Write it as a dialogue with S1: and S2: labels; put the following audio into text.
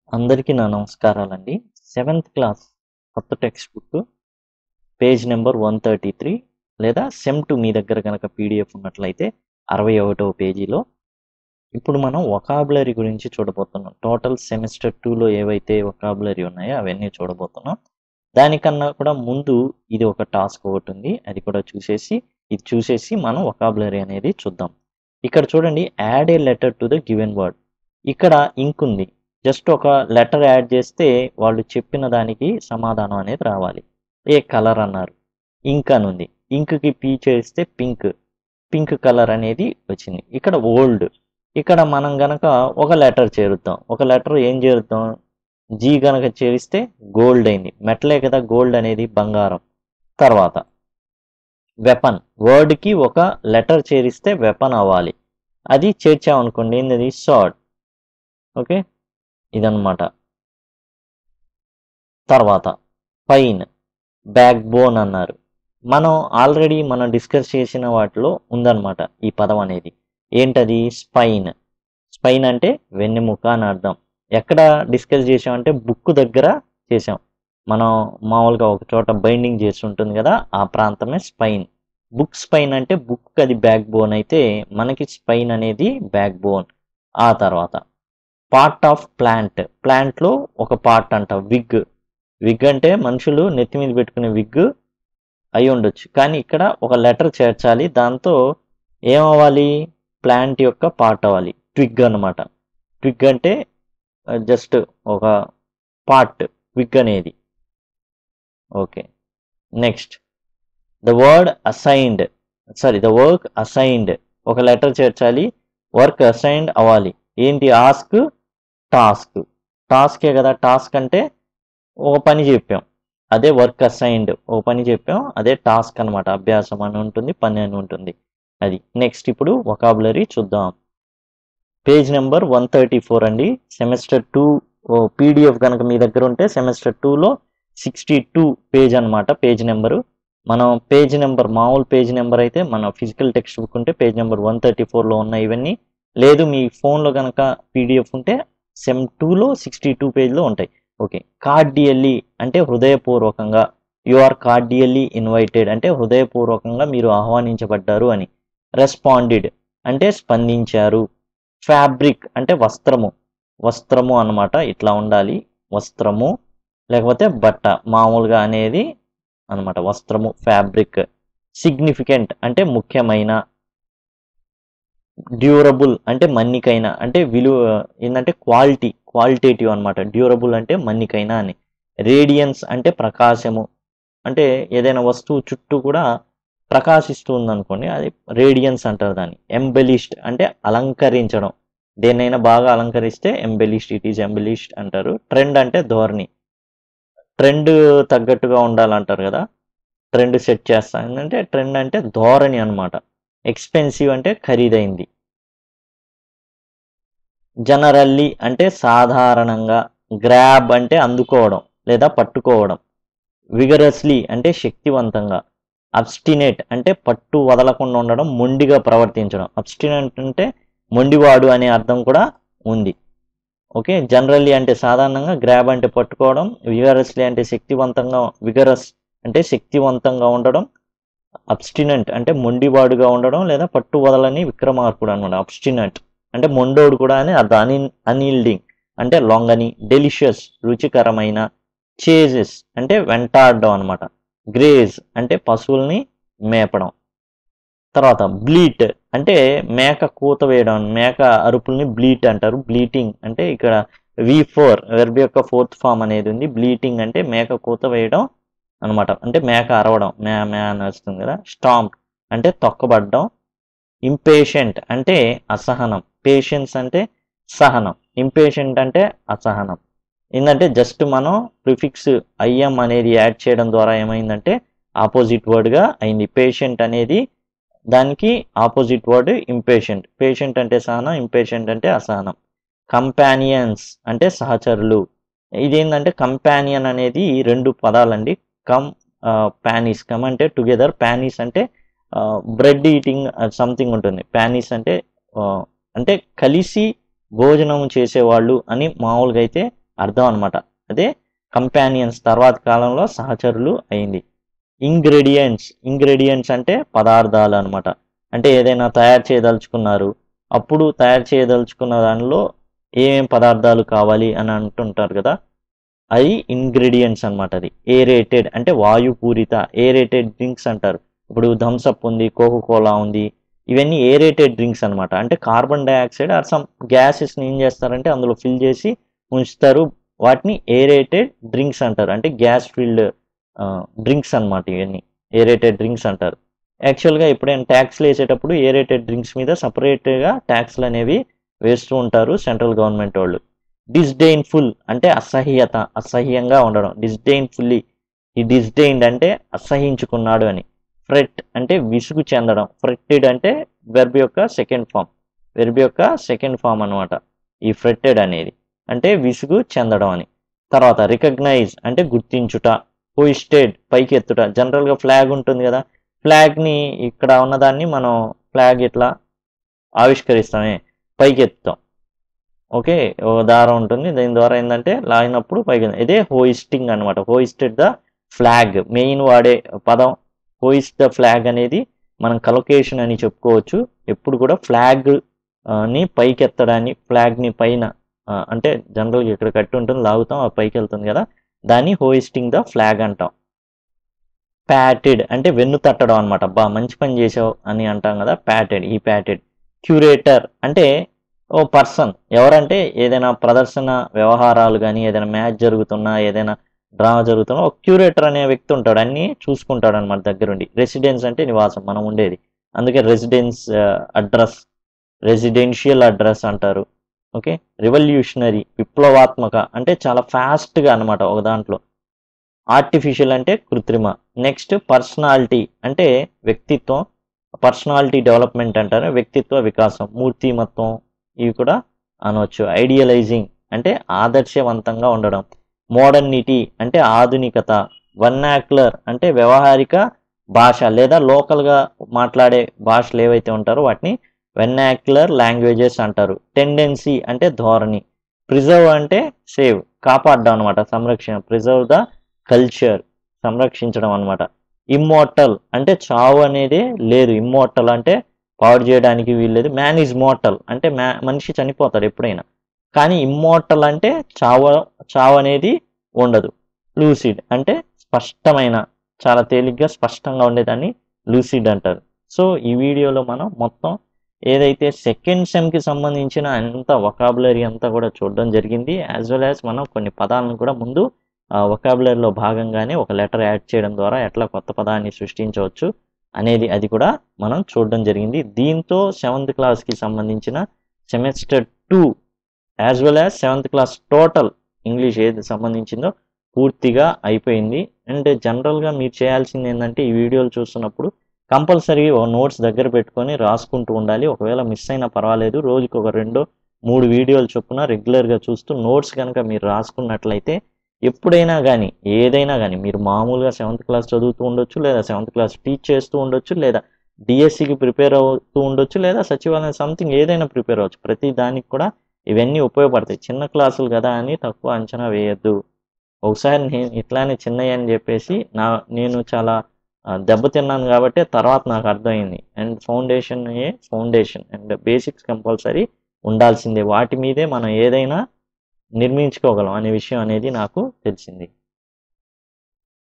S1: అందరికీ నా నమస్కారాలండి సెవెంత్ క్లాస్ కొత్త text book page number one thirty three లేదా సెమ్ టు మీ దగ్గర కనుక పీడిఎఫ్ ఉన్నట్లయితే అరవై ఒకటవ పేజీలో ఇప్పుడు మనం ఒకాబులరీ గురించి చూడబోతున్నాం టోటల్ సెమిస్టర్ టూలో ఏవైతే ఒకాబులరీ ఉన్నాయో అవన్నీ చూడబోతున్నాం దానికన్నా కూడా ముందు ఇది ఒక టాస్క్ ఒకటి ఉంది అది కూడా చూసేసి ఇది చూసేసి మనం ఒకాబులరీ అనేది చూద్దాం ఇక్కడ చూడండి add a letter to the given word ఇక్కడ ఇంక్ ఉంది జస్ట్ ఒక లెటర్ యాడ్ చేస్తే వాళ్ళు చెప్పిన దానికి సమాధానం అనేది రావాలి ఏ కలర్ అన్నారు ఇంక్ అని ఉంది ఇంక్కి పీ చేస్తే పింక్ పింక్ కలర్ అనేది వచ్చింది ఇక్కడ ఓల్డ్ ఇక్కడ మనం గనక ఒక లెటర్ చేరుద్దాం ఒక లెటర్ ఏం చేరుద్దాం జీ గనక చేరిస్తే గోల్డ్ అయింది మెటలే కదా గోల్డ్ అనేది బంగారం తర్వాత వెపన్ వర్డ్కి ఒక లెటర్ చేరిస్తే వెపన్ అవ్వాలి అది చేర్చామనుకోండి ఏంది సాడ్ ఓకే ఇదన్నమాట తర్వాత పైన్ బ్యాక్ బోన్ అన్నారు మనం ఆల్రెడీ మనం డిస్కస్ చేసిన వాటిలో ఉందన్నమాట ఈ పదం అనేది ఏంటది స్పైన్ స్పైన్ అంటే వెన్నెముక అని అర్థం ఎక్కడ డిస్కస్ చేసామంటే బుక్ దగ్గర చేసాం మనం మామూలుగా ఒక చోట బైండింగ్ చేసి ఉంటుంది కదా ఆ ప్రాంతమే స్పైన్ బుక్ స్పైన్ అంటే బుక్ అది బ్యాక్ బోన్ అయితే మనకి స్పైన్ అనేది బ్యాక్ బోన్ ఆ తర్వాత పార్ట్ ఆఫ్ ప్లాంట్ ప్లాంట్లో ఒక పార్ట్ అంట విగ్ విగ్ అంటే మనుషులు నెత్తి మీద పెట్టుకునే విగ్ అయి ఉండొచ్చు కానీ ఇక్కడ ఒక లెటర్ చేర్చాలి దాంతో ఏమవ్వాలి ప్లాంట్ యొక్క పార్ట్ అవ్వాలి ట్విగ్ అనమాట ట్విగ్ అంటే జస్ట్ ఒక పార్ట్ విగ్ అనేది okay next the word assigned sorry the work assigned ఒక లెటర్ చేర్చాలి వర్క్ అసైన్డ్ అవ్వాలి ఏంటి ఆస్క్ టాస్క్ టాస్కే కదా టాస్క్ అంటే ఒక పని చెప్పాం అదే వర్క్ అసైన్డ్ ఒక పని చెప్పాం అదే టాస్క్ అనమాట అభ్యాసం అని ఉంటుంది పని అని ఉంటుంది అది నెక్స్ట్ ఇప్పుడు వొకాబులరీ చూద్దాం page number one thirty four అండి సెమిస్టర్ టూ పీడిఎఫ్ కనుక మీ దగ్గర ఉంటే సెమిస్టర్ టూలో సిక్స్టీ టూ పేజ్ అనమాట పేజ్ నెంబరు మనం పేజ్ నెంబర్ మామూలు పేజ్ నెంబర్ అయితే మన ఫిజికల్ టెక్స్ట్ బుక్ ఉంటే పేజ్ నెంబర్ వన్ థర్టీ ఫోర్లో ఉన్నాయి ఇవన్నీ లేదు మీ ఫోన్లో కనుక పీడిఎఫ్ ఉంటే సెమ్ టూలో సిక్స్టీ టూ పేజ్లో ఉంటాయి ఓకే కార్డియల్లీ అంటే హృదయపూర్వకంగా యు ఆర్ కార్డియల్లీ ఇన్వైటెడ్ అంటే హృదయపూర్వకంగా మీరు ఆహ్వానించబడ్డారు అని రెస్పాండెడ్ అంటే స్పందించారు ఫ్యాబ్రిక్ అంటే వస్త్రము వస్త్రము అన్నమాట ఇట్లా ఉండాలి వస్త్రము లేకపోతే బట్ట మామూలుగా అనేది అనమాట వస్త్రము ఫ్యాబ్రిక్ సిగ్నిఫికెంట్ అంటే ముఖ్యమైన డ్యూరబుల్ అంటే మన్నికైన అంటే విలువ ఏంటంటే క్వాలిటీ క్వాలిటేటివ్ అనమాట డ్యూరబుల్ అంటే మన్నికైన అని రేడియన్స్ అంటే ప్రకాశము అంటే ఏదైనా వస్తువు చుట్టూ కూడా ప్రకాశిస్తూ ఉందనుకోండి అది రేడియన్స్ అంటారు దాన్ని ఎంబెలిష్డ్ అంటే అలంకరించడం దేన్నైనా బాగా అలంకరిస్తే ఎంబెలిష్డ్ ఇట్ ఈజ్ ఎంబెలిష్డ్ అంటారు ట్రెండ్ అంటే ధోరణి ట్రెండ్ తగ్గట్టుగా ఉండాలంటారు కదా ట్రెండ్ సెట్ చేస్తా అంటే ట్రెండ్ అంటే ధోరణి అనమాట ఎక్స్పెన్సివ్ అంటే ఖరీదైంది జనరల్లీ అంటే సాధారణంగా గ్రాబ్ అంటే అందుకోవడం లేదా పట్టుకోవడం విగరస్లీ అంటే శక్తివంతంగా అబ్స్టినేట్ అంటే పట్టు వదలకుండా ఉండడం మొండిగా ప్రవర్తించడం అబ్స్టినేట్ అంటే మొండివాడు అనే అర్థం కూడా ఉంది ఓకే జనరల్లీ అంటే సాధారణంగా గ్రాబ్ అంటే పట్టుకోవడం విగరస్లీ అంటే శక్తివంతంగా విగరస్ అంటే శక్తివంతంగా ఉండడం అబ్స్టినెంట్ అంటే మొండివాడుగా ఉండడం లేదా పట్టు వదలని విక్రమార్కుడు అనమాట అబ్స్టినెంట్ అంటే మొండోడు కూడా అని అర్థం అని అన్ఈల్డింగ్ అంటే లొంగని డెలిషియస్ రుచికరమైన చేజెస్ అంటే వెంటాడడం అనమాట గ్రేజ్ అంటే పశువుల్ని మేపడం తర్వాత బ్లీట్ అంటే మేక కూత వేయడం మేక అరుపుల్ని బ్లీట్ అంటారు బ్లీటింగ్ అంటే ఇక్కడ వి ఫోర్ వెర్బ్ యొక్క ఫోర్త్ ఫామ్ అనేది ఉంది బ్లీటింగ్ అంటే మేక కూత వేయడం అనమాట అంటే మేక అరవడం మే మే అని వస్తుంది కదా స్టాంప్ అంటే తొక్కబడడం ఇంపేషెంట్ అంటే అసహనం పేషెన్స్ అంటే సహనం ఇంపేషెంట్ అంటే అసహనం ఏంటంటే జస్ట్ మనం ప్రిఫిక్స్ ఐఎం అనేది యాడ్ చేయడం ద్వారా ఏమైందంటే ఆపోజిట్ వర్డ్గా అయింది పేషెంట్ అనేది దానికి ఆపోజిట్ వర్డ్ ఇంపేషెంట్ పేషెంట్ అంటే సహనం ఇంపేషెంట్ అంటే అసహనం కంపానియన్స్ అంటే సహచరులు ఇదేంటంటే కంపానియన్ అనేది రెండు పదాలండి కమ్ ప్యానిస్ కమ్ అంటే టుగెదర్ ప్యానిస్ అంటే బ్రెడ్ ఈటింగ్ సంథింగ్ ఉంటుంది ప్యానిస్ అంటే అంటే కలిసి భోజనం చేసేవాళ్ళు అని మామూలుగా అయితే అర్థం అనమాట అదే కంపానియన్స్ తర్వాత కాలంలో సహచరులు అయింది ఇంగ్రీడియంట్స్ ఇంగ్రీడియంట్స్ అంటే పదార్థాలు అనమాట అంటే ఏదైనా తయారు చేయదలుచుకున్నారు అప్పుడు తయారు చేయదలుచుకున్న దానిలో ఏమేం పదార్థాలు కావాలి అని అంటుంటారు కదా అది ఇంగ్రీడియంట్స్ అనమాట అది ఏరేటెడ్ అంటే వాయుపూరిత ఏరేటెడ్ డ్రింక్స్ అంటారు ఇప్పుడు థమ్సప్ ఉంది కోకో కోలా ఉంది ఇవన్నీ ఏరేటెడ్ డ్రింక్స్ అనమాట అంటే కార్బన్ డైఆక్సైడ్ ఆర్ సమ్ గ్యాసెస్ని ఏం చేస్తారంటే అందులో ఫిల్ చేసి ఉంచుతారు వాటిని ఏరేటెడ్ డ్రింక్స్ అంటారు అంటే గ్యాస్ ఫీల్డ్ డ్రింక్స్ అనమాట ఇవన్నీ ఏరేటెడ్ డ్రింక్స్ అంటారు యాక్చువల్గా ఎప్పుడైనా ట్యాక్స్లు వేసేటప్పుడు ఏరేటెడ్ డ్రింక్స్ మీద సపరేట్గా ట్యాక్స్లు అనేవి వేస్తూ ఉంటారు సెంట్రల్ గవర్నమెంట్ వాళ్ళు డిస్డెయిన్ఫుల్ అంటే అసహ్యత అసహ్యంగా ఉండడం డిస్డెయిన్ఫుల్లీ ఈ డిస్డెయిన్డ్ అంటే అసహించుకున్నాడు అని ఫ్రెట్ అంటే విసుగు చెందడం ఫ్రెట్టెడ్ అంటే వెర్బ్ యొక్క సెకండ్ ఫామ్ వెర్బ్ యొక్క సెకండ్ ఫామ్ అనమాట ఈ ఫ్రెట్టెడ్ అనేది అంటే విసుగు చెందడం అని తర్వాత రికగ్నైజ్ అంటే గుర్తించుట హోయిస్టెడ్ పైకి ఎత్తుట జనరల్గా ఫ్లాగ్ ఉంటుంది కదా ఫ్లాగ్ని ఇక్కడ ఉన్నదాన్ని మనం ఫ్లాగ్ ఇట్లా ఆవిష్కరిస్తామే పైకి ఎత్తుతాం ఓకే ఓ దారం ఉంటుంది దీని ద్వారా ఏంటంటే లాగినప్పుడు పైకి ఇదే హోయిస్టింగ్ అనమాట హోయిస్టెడ్ ద ఫ్లాగ్ మెయిన్ వాడే పదం హోయిస్ట్ ద ఫ్లాగ్ అనేది మనం కలొకేషన్ అని చెప్పుకోవచ్చు ఎప్పుడు కూడా ఫ్లాగ్ ని పైకి ఎత్తడాన్ని ఫ్లాగ్ని పైన ఆ, అంటే జనరల్గా ఇక్కడ కట్టి ఉంటుంది లాగుతాం ఆ పైకి వెళ్తుంది కదా దాన్ని హోయిస్టింగ్ ద ఫ్లాగ్ అంటాం ప్యాటెడ్ అంటే వెన్ను తట్టడం అనమాట అబ్బా మంచి పని చేసావు అని అంటాం కదా ప్యాటెడ్ ఈ ప్యాటెడ్ క్యూరేటర్ అంటే ఓ పర్సన్ ఎవరంటే ఏదైనా ప్రదర్శన వ్యవహారాలు కానీ ఏదైనా మ్యాచ్ జరుగుతున్నా ఏదైనా డ్రామా జరుగుతున్నా ఒక క్యూరేటర్ అనే వ్యక్తి ఉంటాడు అన్ని చూసుకుంటాడు అనమాట దగ్గరుండి రెసిడెన్స్ అంటే నివాసం మనం ఉండేది అందుకే రెసిడెన్స్ అడ్రస్ రెసిడెన్షియల్ అడ్రస్ అంటారు ఓకే రివల్యూషనరీ విప్లవాత్మక అంటే చాలా ఫాస్ట్గా అనమాట ఒక దాంట్లో ఆర్టిఫిషియల్ అంటే కృత్రిమ నెక్స్ట్ పర్సనాలిటీ అంటే వ్యక్తిత్వం పర్సనాలిటీ డెవలప్మెంట్ అంటారు వ్యక్తిత్వ వికాసం మూర్తిమత్వం ఇవి కూడా అనవచ్చు ఐడియలైజింగ్ అంటే ఆదర్శవంతంగా ఉండడం మోడర్నిటీ అంటే ఆధునికత వన్నాక్యులర్ అంటే వ్యవహారిక భాష లేదా లోకల్గా మాట్లాడే భాషలు ఏవైతే ఉంటారో వాటిని వెన్నాక్యులర్ లాంగ్వేజెస్ అంటారు టెండెన్సీ అంటే ధోరణి ప్రిజర్వ్ అంటే సేవ్ కాపాడడం అనమాట సంరక్షణ ప్రిజర్వ్ ద కల్చర్ సంరక్షించడం అనమాట ఇమ్మోర్టల్ అంటే చావు అనేది లేదు ఇమ్మోర్టల్ అంటే పాడు చేయడానికి వీల్లేదు మ్యాన్ ఈజ్ మోర్టల్ అంటే మ్యా మనిషి చనిపోతాడు ఎప్పుడైనా కానీ ఇమ్మోర్టల్ అంటే చావు చావు అనేది ఉండదు లూసిడ్ అంటే స్పష్టమైన చాలా తేలిగ్గా స్పష్టంగా ఉండేదాన్ని లూసిడ్ అంటారు సో ఈ వీడియోలో మనం మొత్తం ఏదైతే సెకండ్ సెమ్కి సంబంధించిన అంత వొకాబులరీ అంతా కూడా చూడడం జరిగింది యాజ్ వెల్ యాజ్ మనం కొన్ని పదాలను కూడా ముందు వొకాబులరీలో భాగంగానే ఒక లెటర్ యాడ్ చేయడం ద్వారా ఎట్లా కొత్త పదాన్ని సృష్టించవచ్చు అనేది అది కూడా మనం చూడడం జరిగింది దీంతో సెవెంత్ క్లాస్కి సంబంధించిన semester two as well as seventh class total English ఏది సంబంధించిందో పూర్తిగా అయిపోయింది అండ్ జనరల్గా మీరు చేయాల్సింది ఏంటంటే ఈ వీడియోలు చూస్తున్నప్పుడు కంపల్సరీ ఒక నోట్స్ దగ్గర పెట్టుకొని రాసుకుంటూ ఉండాలి ఒకవేళ మిస్ అయినా పర్వాలేదు రోజుకి ఒక రెండో మూడు వీడియోలు చొప్పున రెగ్యులర్గా చూస్తూ నోట్స్ కనుక మీరు రాసుకున్నట్లయితే ఎప్పుడైనా కానీ ఏదైనా కానీ మీరు మామూలుగా సెవెంత్ క్లాస్ చదువుతూ ఉండొచ్చు లేదా సెవెంత్ క్లాస్ టీచ్ చేస్తూ ఉండొచ్చు లేదా డిఎస్సికి ప్రిపేర్ అవుతూ ఉండొచ్చు లేదా సచివాలయం సంథింగ్ ఏదైనా ప్రిపేర్ అవ్వచ్చు ప్రతి దానికి కూడా ఇవన్నీ ఉపయోగపడతాయి చిన్న క్లాసులు కదా అని తక్కువ అంచనా వేయద్దు ఒకసారి నేను ఇట్లానే చిన్నయ్య అని చెప్పేసి నా నేను చాలా ఆ, దెబ్బతిన్నాను కాబట్టి తర్వాత నాకు అర్థమైంది and foundation a foundation and basics compulsory ఉండాల్సిందే వాటి మీదే మనం ఏదైనా నిర్మించుకోగలం అనే విషయం అనేది నాకు తెలిసింది